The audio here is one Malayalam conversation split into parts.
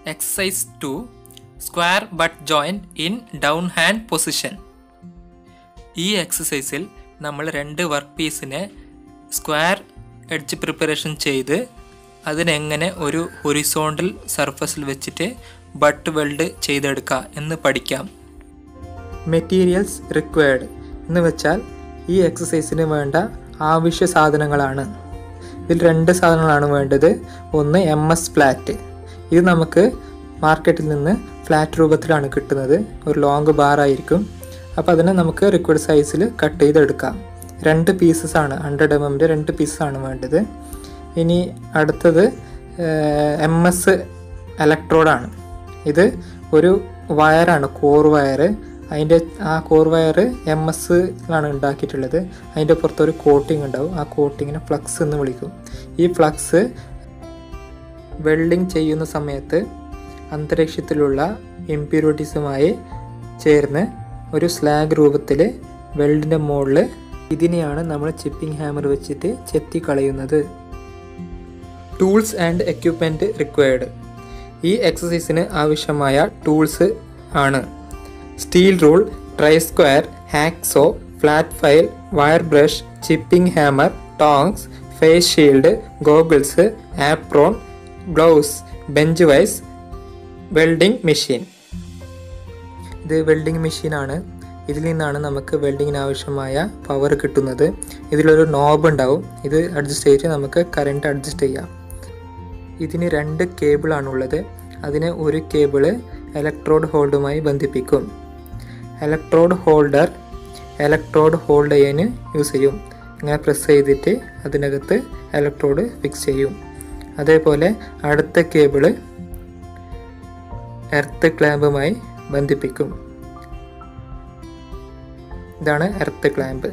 exercise two square butt joint in down hand position ഈ എക്സസൈസിൽ നമ്മൾ രണ്ട് വർക്ക് പീസിനെ സ്ക്വയർ എഡ്ജ് പ്രിപ്പറേഷൻ ചെയ്ത് അതിനെങ്ങനെ ഒരു ഹൊറിസോണ്ടൽ സർഫസിൽ വെച്ചിട്ട് ബട്ട് വെൽഡ് ചെയ്തെടുക്കുക എന്ന് പഠിക്കാം മെറ്റീരിയൽസ് റിക്വയർഡ് എന്ന് വെച്ചാൽ ഈ എക്സസൈസിന് വേണ്ട ആവശ്യ സാധനങ്ങളാണ് ഇതിൽ രണ്ട് സാധനങ്ങളാണ് വേണ്ടത് ഒന്ന് എം എസ് ഫ്ലാറ്റ് ഇത് നമുക്ക് മാർക്കറ്റിൽ നിന്ന് ഫ്ലാറ്റ് രൂപത്തിലാണ് കിട്ടുന്നത് ഒരു ലോങ് ബാർ ആയിരിക്കും അപ്പോൾ അതിനെ നമുക്ക് റിക്വയർഡ് സൈസിൽ കട്ട് ചെയ്തെടുക്കാം രണ്ട് പീസസ് ആണ് ഹൺഡ്രഡ് എം എമ്മിൻ്റെ രണ്ട് പീസസ് ആണ് വേണ്ടത് ഇനി അടുത്തത് എം എസ് ഇലക്ട്രോഡാണ് ഇത് ഒരു വയറാണ് കോർ വയർ അതിൻ്റെ ആ കോർ വയർ എം എസ് ലാണ് ഉണ്ടാക്കിയിട്ടുള്ളത് അതിൻ്റെ പുറത്തൊരു കോട്ടിംഗ് ഉണ്ടാവും ആ കോട്ടിങ്ങിനെ ഫ്ലക്സ് എന്ന് വിളിക്കും ഈ ഫ്ലക്സ് വെൽഡിങ് ചെയ്യുന്ന സമയത്ത് അന്തരീക്ഷത്തിലുള്ള ഇമ്പ്യൂരിറ്റീസുമായി ചേർന്ന് ഒരു സ്ലാഗ് രൂപത്തിൽ വെൽഡിൻ്റെ മുകളിൽ ഇതിനെയാണ് നമ്മൾ ചിപ്പിംഗ് ഹാമർ വെച്ചിട്ട് ചെത്തി കളയുന്നത് ടൂൾസ് ആൻഡ് എക്യുപ്മെൻറ്റ് റിക്വയർഡ് ഈ എക്സസൈസിന് ആവശ്യമായ ടൂൾസ് ആണ് steel rule try square hacksaw flat file wire brush chipping hammer tongs face shield goggles apron gloves bench vice welding machine ഇത് വെൽഡിംഗ് മെഷീനാണ് ഇതിൽ നിന്നാണ് നമുക്ക് വെൽഡിങ്ങിന് ആവശ്യമായ പവർ കിട്ടുന്നത് ഇതിലൊരു നോബ് ഉണ്ടാവും ഇത് അഡ്ജസ്റ്റ് ചെയ്തിട്ട് നമുക്ക് കറണ്ട് അഡ്ജസ്റ്റ് ചെയ്യാം ഇതിന് രണ്ട് കേബിളാണുള്ളത് അതിന് ഒരു കേബിള് ഇലക്ട്രോഡ് ഹോൾഡുമായി ബന്ധിപ്പിക്കും ഇലക്ട്രോഡ് ഹോൾഡർ ഇലക്ട്രോഡ് ഹോൾഡ് ചെയ്യാൻ യൂസ് ചെയ്യും ഇങ്ങനെ പ്രസ് ചെയ്തിട്ട് അതിനകത്ത് ഇലക്ട്രോഡ് ഫിക്സ് ചെയ്യും അതേപോലെ അടുത്ത കേബിള് എർത്ത് ക്ലാമ്പുമായി ബന്ധിപ്പിക്കും ഇതാണ് എർത്ത് ക്ലാമ്പ്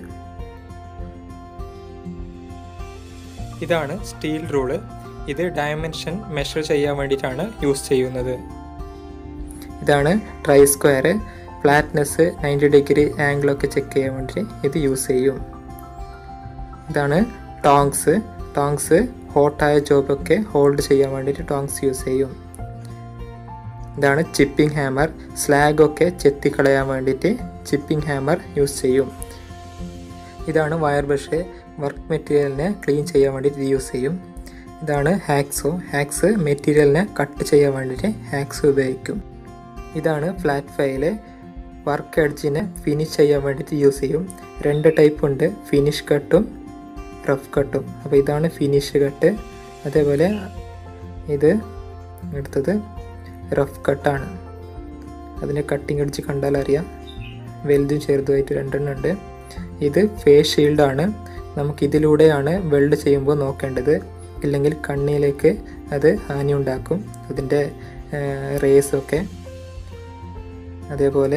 ഇതാണ് സ്റ്റീൽ റൂള് ഇത് ഡയമെൻഷൻ മെഷർ ചെയ്യാൻ വേണ്ടിയിട്ടാണ് യൂസ് ചെയ്യുന്നത് ഇതാണ് try square flatness ninety degree ആംഗിളൊക്കെ ചെക്ക് ചെയ്യാൻ വേണ്ടി ഇത് യൂസ് ചെയ്യും ഇതാണ് ടോങ്സ് ടോങ്സ് ഹോട്ടായ ജോബൊക്കെ ഹോൾഡ് ചെയ്യാൻ വേണ്ടിയിട്ട് ടോങ്സ് യൂസ് ചെയ്യും ഇതാണ് ചിപ്പിംഗ് ഹാമർ സ്ലാഗ് ഒക്കെ ചെത്തിക്കളയാൻ വേണ്ടിയിട്ട് ചിപ്പിംഗ് ഹാമർ യൂസ് ചെയ്യും ഇതാണ് വയർ ബ്രഷ് വർക്ക് മെറ്റീരിയലിനെ ക്ലീൻ ചെയ്യാൻ വേണ്ടിയിട്ട് യൂസ് ചെയ്യും ഇതാണ് ഹാക്സോ ഹാക്സ് മെറ്റീരിയലിനെ കട്ട് ചെയ്യാൻ വേണ്ടിയിട്ട് ഹാക്സ് ഉപയോഗിക്കും ഇതാണ് ഫ്ലാറ്റ് ഫയല് വർക്ക് എഡ്ജിനെ ഫിനിഷ് ചെയ്യാൻ വേണ്ടിയിട്ട് യൂസ് ചെയ്യും രണ്ട് ടൈപ്പ് ഉണ്ട് ഫിനിഷ് കട്ടും റഫ് കട്ടും അപ്പോൾ ഇതാണ് ഫിനിഷ് കട്ട് അതേപോലെ ഇത് എടുത്തത് റഫ് കട്ടാണ് അതിൻ്റെ കട്ടിങ് അടിച്ച് കണ്ടാൽ അറിയാം വലുതും ചെറുതുമായിട്ട് രണ്ടെണ്ണം ഉണ്ട് ഇത് ഫേസ് ഷീൽഡാണ് നമുക്ക് ഇതിലൂടെയാണ് വെൽഡ് ചെയ്യുമ്പോൾ നോക്കേണ്ടത് ഇല്ലെങ്കിൽ കണ്ണിലേക്ക് അത് ഹാനി ഉണ്ടാക്കും അതിൻ്റെ റേസൊക്കെ അതേപോലെ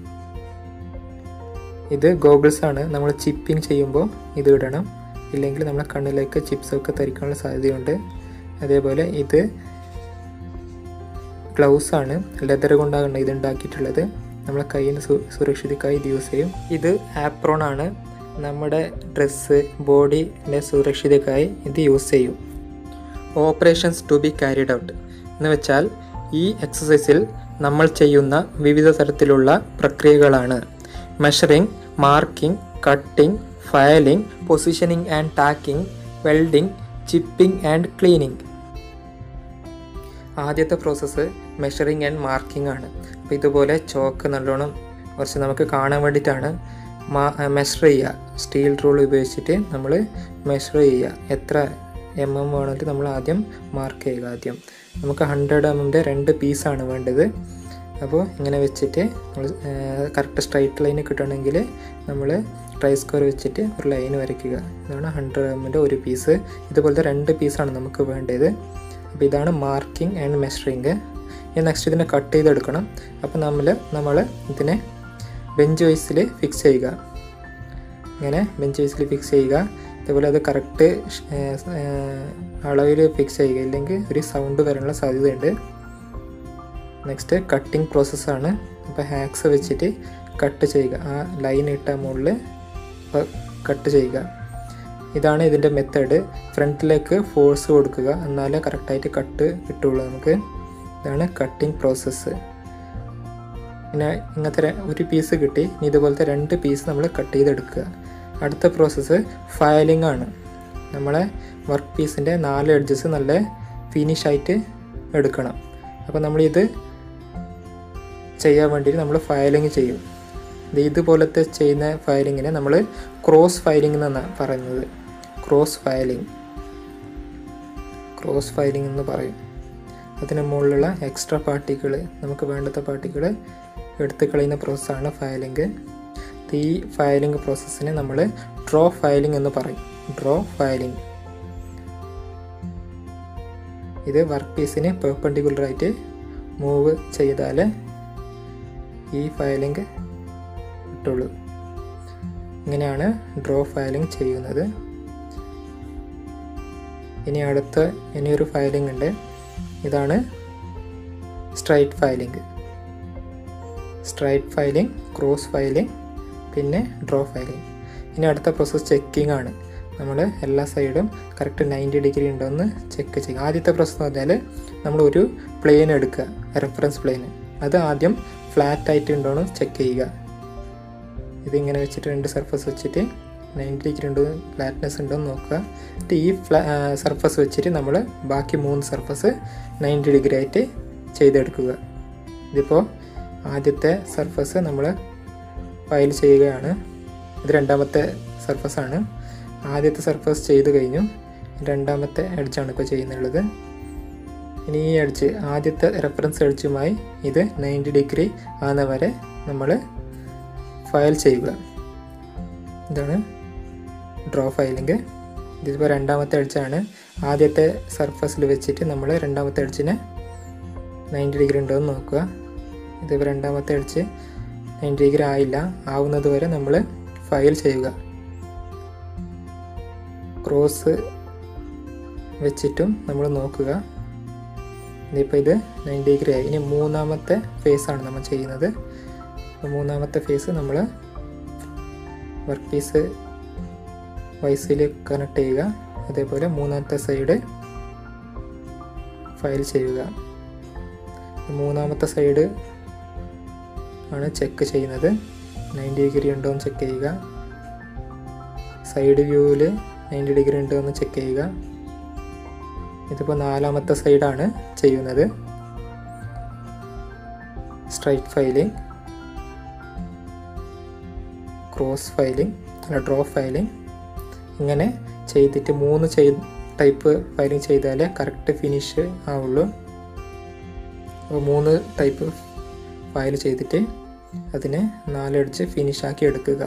ഇത് ഗോഗിൾസ് ആണ് നമ്മൾ ചിപ്പിംഗ് ചെയ്യുമ്പോൾ ഇത് ഇടണം ഇല്ലെങ്കിൽ നമ്മളെ കണ്ണിലേക്ക് ചിപ്സൊക്കെ തരിക്കാനുള്ള സാധ്യതയുണ്ട് അതേപോലെ ഇത് ഗ്ലൗസ് ആണ് ലെതർ കൊണ്ടാണ് ഇത് ഉണ്ടാക്കിയിട്ടുള്ളത് നമ്മളെ കയ്യിൽ സു സുരക്ഷിതക്കായി ഇത് യൂസ് ചെയ്യും ഇത് ആപ്രോൺ ആണ് നമ്മുടെ ഡ്രസ്സ് ബോഡിയുടെ സുരക്ഷിതക്കായി ഇത് യൂസ് ചെയ്യും operations to be carried out എന്ന് വെച്ചാൽ ഈ എക്സസൈസിൽ നമ്മൾ ചെയ്യുന്ന വിവിധ തരത്തിലുള്ള പ്രക്രിയകളാണ് measuring marking cutting filing positioning and tacking welding chipping and cleaning ആദ്യത്തെ പ്രോസസ്സ് മെഷറിംഗ് ആൻഡ് മാർക്കിംഗ് ആണ് അപ്പോൾ ഇതുപോലെ ചോക്ക് നല്ലോണം കുറച്ച് നമുക്ക് കാണാൻ വേണ്ടിയിട്ടാണ് മാ മെഷർ ചെയ്യുക സ്റ്റീൽ റൂൾ ഉപയോഗിച്ചിട്ട് നമ്മൾ മെഷർ ചെയ്യുക എത്ര എം എം വേണമെങ്കിൽ നമ്മൾ ആദ്യം മാർക്ക് ചെയ്യുക ആദ്യം നമുക്ക് ഹൺഡ്രഡ് എം എമ്മിൻ്റെ രണ്ട് പീസാണ് വേണ്ടത് അപ്പോൾ ഇങ്ങനെ വെച്ചിട്ട് നമ്മൾ കറക്റ്റ് സ്ട്രൈറ്റ് ലൈൻ കിട്ടണമെങ്കിൽ നമ്മൾ ട്രൈ സ്ക്വയർ വെച്ചിട്ട് ഒരു ലൈൻ വരയ്ക്കുക ഇതാണ് ഹൺഡ്രഡ് എമ്മിൻ്റെ ഒരു പീസ് ഇതുപോലത്തെ രണ്ട് പീസാണ് നമുക്ക് വേണ്ടത് അപ്പോൾ ഇതാണ് മാർക്കിംഗ് ആൻഡ് മെഷറിങ് ഇനി നെക്സ്റ്റ് ഇതിനെ കട്ട് ചെയ്തെടുക്കണം അപ്പോൾ നമ്മൾ നമ്മൾ ഇതിനെ ബെഞ്ച് വൈസിൽ ഫിക്സ് ചെയ്യുക ഇങ്ങനെ ബെഞ്ച് വൈസിൽ ഫിക്സ് ചെയ്യുക അതേപോലെ അത് കറക്റ്റ് അളവിൽ ഫിക്സ് ചെയ്യുക ഇല്ലെങ്കിൽ ഒരു സൗണ്ട് വരാനുള്ള സാധ്യതയുണ്ട് നെക്സ്റ്റ് കട്ടിങ് പ്രോസസ്സാണ് അപ്പോൾ ഹാക്സ് വെച്ചിട്ട് കട്ട് ചെയ്യുക ആ ലൈൻ ഇട്ട മുകളിൽ കട്ട് ചെയ്യുക ഇതാണ് ഇതിൻ്റെ മെത്തേഡ് ഫ്രണ്ടിലേക്ക് ഫോഴ്സ് കൊടുക്കുക എന്നാലേ കറക്റ്റായിട്ട് കട്ട് കിട്ടുള്ളൂ നമുക്ക് ഇതാണ് കട്ടിംഗ് പ്രോസസ്സ് പിന്നെ ഇങ്ങനത്തെ ര- ഒരു പീസ് കിട്ടി ഇനി ഇതുപോലത്തെ രണ്ട് പീസ് നമ്മൾ കട്ട് ചെയ്തെടുക്കുക അടുത്ത പ്രോസസ്സ് ഫയലിംഗ് ആണ് നമ്മളെ വർക്ക് പീസിൻ്റെ നാല് എഡ്ജസ് നല്ല ഫിനിഷ് ആയിട്ട് എടുക്കണം അപ്പോൾ നമ്മളിത് ചെയ്യാൻ വേണ്ടിയിട്ട് നമ്മൾ ഫയലിംഗ് ചെയ്യും ഇത് ഇതുപോലത്തെ ചെയ്യുന്ന ഫയലിങ്ങിനെ നമ്മൾ ക്രോസ് ഫയലിംഗ് എന്നാണ് പറയുന്നത് ക്രോസ് ഫയലിംഗ് ക്രോസ് ഫയലിംഗ് എന്ന് പറയും അതിന് മുകളിലുള്ള എക്സ്ട്രാ പാർട്ടികൾ നമുക്ക് വേണ്ടാത്ത പാർട്ടികൾ എടുത്ത് കളയുന്ന പ്രോസസ്സാണ് ഫയലിംഗ് ഈ ഫയലിംഗ് പ്രോസസ്സിനെ നമ്മൾ ഡ്രോ ഫയലിംഗ് എന്ന് പറയും ഡ്രോ ഫയലിംഗ് ഇത് വർക്ക് പീസിന് പെർപ്പൻഡിക്കുലറായിട്ട് മൂവ് ചെയ്താൽ ഈ ഫയലിംഗ് കിട്ടുള്ളൂ ഇങ്ങനെയാണ് ഡ്രോ ഫയലിംഗ് ചെയ്യുന്നത് ഇനി അടുത്ത ഇനിയൊരു ഫയലിംഗ് ഉണ്ട് ഇതാണ് straight filing straight filing cross filing പിന്നെ ഡ്രോ ഫയലിംഗ് ഇനി അടുത്ത പ്രോസസ്സ് ചെക്കിംഗ് ആണ് നമ്മൾ എല്ലാ സൈഡും കറക്റ്റ് നയൻറ്റി ഡിഗ്രി ഉണ്ടോ എന്ന് ചെക്ക് ചെയ്യും ആദ്യത്തെ പ്രോസസ്സ് എന്ന് പറഞ്ഞാൽ നമ്മൾ ഒരു പ്ലെയിൻ എടുക്കുക റെഫറൻസ് പ്ലെയിൻ അത് ആദ്യം ഫ്ലാറ്റ് ആയിട്ട് ഉണ്ടോ എന്ന് ചെക്ക് ചെയ്യുക ഇതിങ്ങനെ വെച്ചിട്ട് രണ്ട് സർഫസ് വെച്ചിട്ട് നയൻറ്റി ഡിഗ്രി ഉണ്ടോ ഫ്ലാറ്റ്നെസ് ഉണ്ടോ എന്ന് നോക്കുക എന്നിട്ട് ഈ ഫ്ലാ സർഫസ് വെച്ചിട്ട് നമ്മൾ ബാക്കി മൂന്ന് സർഫസ് നയൻറ്റി ഡിഗ്രി ആയിട്ട് ചെയ്തെടുക്കുക ഇതിപ്പോൾ ആദ്യത്തെ സർഫസ് നമ്മൾ ഫയൽ ചെയ്യുകയാണ് ഇത് രണ്ടാമത്തെ സർഫസ് ആണ് ആദ്യത്തെ സർഫസ് ചെയ്ത് കഴിഞ്ഞു രണ്ടാമത്തെ എഡ്ജാണ് ഇപ്പോൾ ചെയ്യുന്നുള്ളത് ഇനി ഈ എഡ്ജ് ആദ്യത്തെ റെഫറൻസ് എഡ്ജുമായി ഇത് നയൻറ്റി ഡിഗ്രി ആകുന്ന വരെ നമ്മൾ ഫയൽ ചെയ്യുക ഇതാണ് ഡ്രോ ഫയലിംഗ് ഇതിപ്പോൾ രണ്ടാമത്തെ എഡ്ജാണ് ആദ്യത്തെ സർഫസിൽ വെച്ചിട്ട് നമ്മൾ രണ്ടാമത്തെ എഡ്ജിനെ നയൻറ്റി ഡിഗ്രി ഉണ്ടോ എന്ന് നോക്കുക ഇതിപ്പോൾ രണ്ടാമത്തെ എഡ്ജ് നയൻറ്റി ഡിഗ്രി ആയില്ല ആവുന്നത് വരെ നമ്മൾ ഫയൽ ചെയ്യുക ക്രോസ് വെച്ചിട്ടും നമ്മൾ നോക്കുക ഇതിപ്പോൾ ഇത് നയൻറ്റി ഡിഗ്രി ആയി ഇനി മൂന്നാമത്തെ ഫേസ് ആണ് നമ്മൾ ചെയ്യുന്നത് അപ്പോൾ മൂന്നാമത്തെ ഫേസ് നമ്മൾ വർക്ക് പീസ് വൈസിൽ കണക്ട് ചെയ്യുക അതേപോലെ മൂന്നാമത്തെ സൈഡ് ഫയൽ ചെയ്യുക മൂന്നാമത്തെ സൈഡ് ആണ് ചെക്ക് ചെയ്യുന്നത് നയൻറ്റി ഡിഗ്രി ഉണ്ടോ എന്ന് ചെക്ക് ചെയ്യുക സൈഡ് വ്യൂവിൽ നയൻറ്റി ഡിഗ്രി ഉണ്ടോ എന്ന് ചെക്ക് ചെയ്യുക ഇതിപ്പോൾ നാലാമത്തെ സൈഡാണ് ചെയ്യുന്നത് സ്ട്രൈറ്റ് ഫയലിംഗ് ക്രോസ് ഫയലിംഗ് അല്ല ഡ്രോ ഫയലിംഗ് ഇങ്ങനെ ചെയ്തിട്ട് മൂന്ന് ചെയ് ടൈപ്പ് ഫയലിംഗ് ചെയ്താലേ കറക്റ്റ് ഫിനിഷ് ആവുള്ളൂ അപ്പോൾ മൂന്ന് ടൈപ്പ് ഫയൽ ചെയ്തിട്ട് അതിനെ നാലടിച്ച് ഫിനിഷാക്കി എടുക്കുക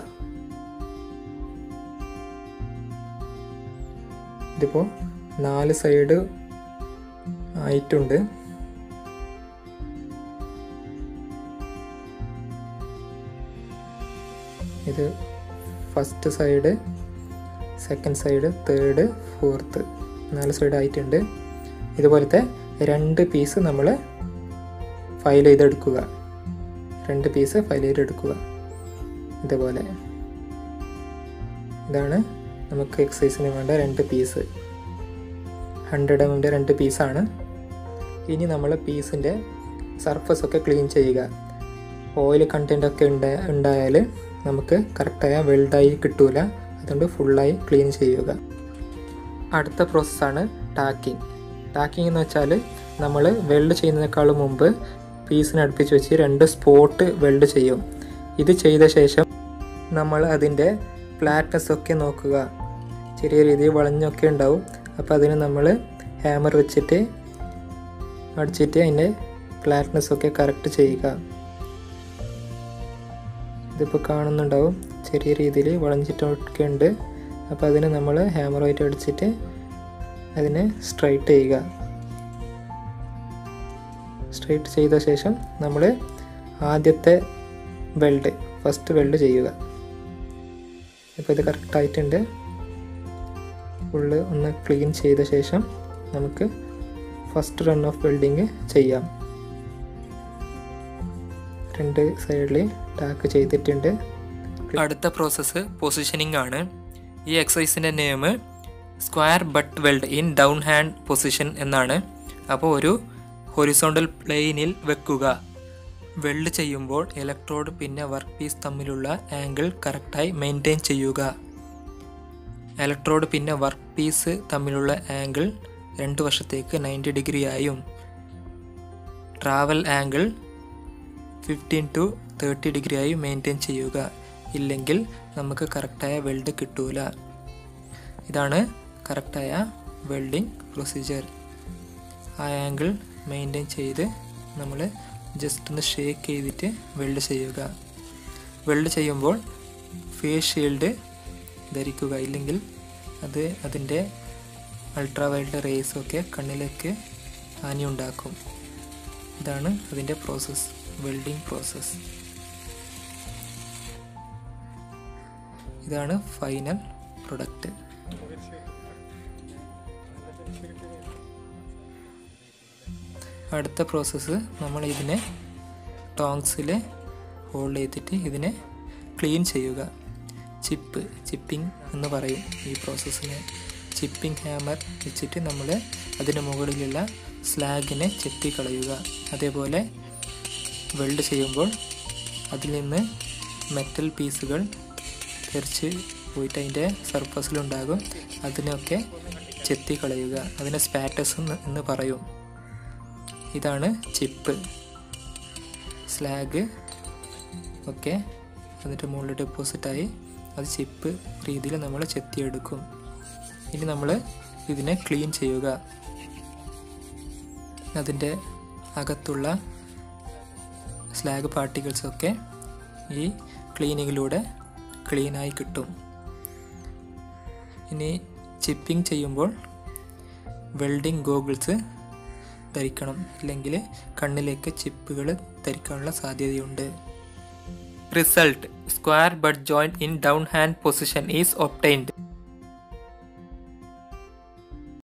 ഇതിപ്പോൾ നാല് സൈഡ് ആയിട്ടുണ്ട് ഇത് first side second side third fourth നാല് സൈഡ് ആയിട്ടുണ്ട് ഇതുപോലത്തെ രണ്ട് പീസ് നമ്മൾ ഫയൽ ചെയ്തെടുക്കുക രണ്ട് പീസ് ഫയൽ ചെയ്തെടുക്കുക ഇതുപോലെ ഇതാണ് നമുക്ക് എക്സസൈസിന് വേണ്ട രണ്ട് പീസ് ഹൺഡ്രഡ് എം എമ്മിൻ്റെ രണ്ട് പീസാണ് ഇനി നമ്മൾ പീസിൻ്റെ സർഫസ് ഒക്കെ ക്ലീൻ ചെയ്യുക ഓയിൽ കണ്ടൻ്റ് ഒക്കെ ഉണ്ട് ഉണ്ടായാൽ നമുക്ക് കറക്റ്റായ വെൽഡായി കിട്ടൂല അതുകൊണ്ട് ഫുള്ളായി ക്ലീൻ ചെയ്യുക അടുത്ത പ്രോസസ്സാണ് ടാക്കിംഗ് ടാക്കിംഗ് എന്ന് വെച്ചാൽ നമ്മൾ വെൽഡ് ചെയ്യുന്നതിനേക്കാളും മുമ്പ് പീസിന് അടുപ്പിച്ച് വെച്ച് രണ്ട് സ്പോട്ട് വെൽഡ് ചെയ്യും ഇത് ചെയ്ത ശേഷം നമ്മൾ അതിൻ്റെ ഫ്ലാറ്റ്നെസ് ഒക്കെ നോക്കുക ചെറിയ രീതിയിൽ വളഞ്ഞൊക്കെ ഉണ്ടാവും അപ്പോൾ അതിന് നമ്മൾ ഹാമർ വെച്ചിട്ട് അടിച്ചിട്ട് അതിൻ്റെ ഫ്ലാറ്റ്നെസ് ഒക്കെ കറക്റ്റ് ചെയ്യുക ഇതിപ്പോൾ കാണുന്നുണ്ടാവും ചെറിയ രീതിയിൽ വളഞ്ഞിട്ടൊക്കെ ഉണ്ട് അപ്പോൾ അതിന് നമ്മൾ ഹാമറുമായിട്ട് അടിച്ചിട്ട് അതിനെ സ്ട്രൈറ്റ് ചെയ്യുക സ്ട്രൈറ്റ് ചെയ്ത ശേഷം നമ്മൾ ആദ്യത്തെ വെൽഡ് ഫസ്റ്റ് വെൽഡ് ചെയ്യുക ഇപ്പോൾ ഇത് കറക്റ്റ് ആയിട്ടുണ്ട് ഫുള്ള് ഒന്ന് ക്ലീൻ ചെയ്ത ശേഷം നമുക്ക് ഫസ്റ്റ് റൺ ഓഫ് വെൽഡിങ് ചെയ്യാം രണ്ട് സൈഡിൽ ടാക്ക് ചെയ്തിട്ടുണ്ട് അടുത്ത പ്രോസസ്സ് പൊസിഷനിങ് ആണ് ഈ എക്സസൈസിൻ്റെ name square butt weld in down hand position എന്നാണ് അപ്പോൾ ഒരു ഹൊറിസോണ്ടൽ പ്ലെയിനിൽ വെക്കുക വെൽഡ് ചെയ്യുമ്പോൾ ഇലക്ട്രോഡ് പിന്നെ വർക്ക് പീസ് തമ്മിലുള്ള ആംഗിൾ കറക്റ്റായി മെയിൻറ്റെയിൻ ചെയ്യുക ഇലക്ട്രോഡ് പിന്നെ വർക്ക് പീസ് തമ്മിലുള്ള ആംഗിൾ രണ്ട് വശത്തേക്ക് നയൻറ്റി ഡിഗ്രി ആയും travel angle fifteen to thirty degree ആയി മെയിൻറ്റെയിൻ ചെയ്യുക ഇല്ലെങ്കിൽ നമുക്ക് കറക്റ്റായ വെൽഡ് കിട്ടൂല ഇതാണ് കറക്റ്റായ വെൽഡിങ് പ്രൊസീജിയർ ആ ആംഗിൾ മെയിൻറ്റെയിൻ ചെയ്ത് നമ്മൾ ജസ്റ്റ് ഒന്ന് ഷേക്ക് ചെയ്തിട്ട് വെൽഡ് ചെയ്യുക വെൽഡ് ചെയ്യുമ്പോൾ ഫേസ് ഷീൽഡ് ധരിക്കുക ഇല്ലെങ്കിൽ അത് അതിൻ്റെ അൾട്രാ വൈൽഡ് റേസൊക്കെ കണ്ണിലേക്ക് ഹാനി ഉണ്ടാക്കും ഇതാണ് അതിൻ്റെ പ്രോസസ്സ് വെൽഡിങ് പ്രോസസ്സ് ഇതാണ് ഫൈനൽ പ്രൊഡക്റ്റ് അടുത്ത പ്രോസസ്സ് നമ്മൾ ഇതിനെ ടോങ്സിൽ ഹോൾഡ് ചെയ്തിട്ട് ഇതിനെ ക്ലീൻ ചെയ്യുക ചിപ്പ് ചിപ്പിംഗ് എന്ന് പറയും ഈ പ്രോസസ്സിനെ ചിപ്പിംഗ് ഹാമർ വെച്ചിട്ട് നമ്മൾ അതിന് മുകളിലുള്ള സ്ലാഗിനെ ചെത്തിക്കളയുക അതേപോലെ വെൽഡ് ചെയ്യുമ്പോൾ അതിൽ നിന്ന് മെറ്റൽ പീസുകൾ തെറിച്ച് പോയിട്ട് അതിൻ്റെ സർഫസിലുണ്ടാകും അതിനൊക്കെ ചെത്തിക്കളയുക അതിനെ സ്പാറ്റസ് എന്ന് പറയും ഇതാണ് ചിപ്പ് സ്ലാഗ് ഒക്കെ അതിൻ്റെ മുകളിൽ ഡെപ്പോസിറ്റായി അത് ചിപ്പ് രീതിയിൽ നമ്മൾ ചെത്തിയെടുക്കും ഇനി നമ്മൾ ഇതിനെ ക്ലീൻ ചെയ്യുക അതിൻ്റെ അകത്തുള്ള സ്ലാഗ് പാർട്ടിക്കിൾസൊക്കെ ഈ ക്ലീനിങ്ങിലൂടെ ക്ലീനായി കിട്ടും ഇനി ചിപ്പിംഗ് ചെയ്യുമ്പോൾ വെൽഡിംഗ് ഗോഗിൾസ് ധരിക്കണം ഇല്ലെങ്കിൽ കണ്ണിലേക്ക് ചിപ്പുകൾ ധരിക്കാനുള്ള സാധ്യതയുണ്ട് result square butt joint in down hand position is obtained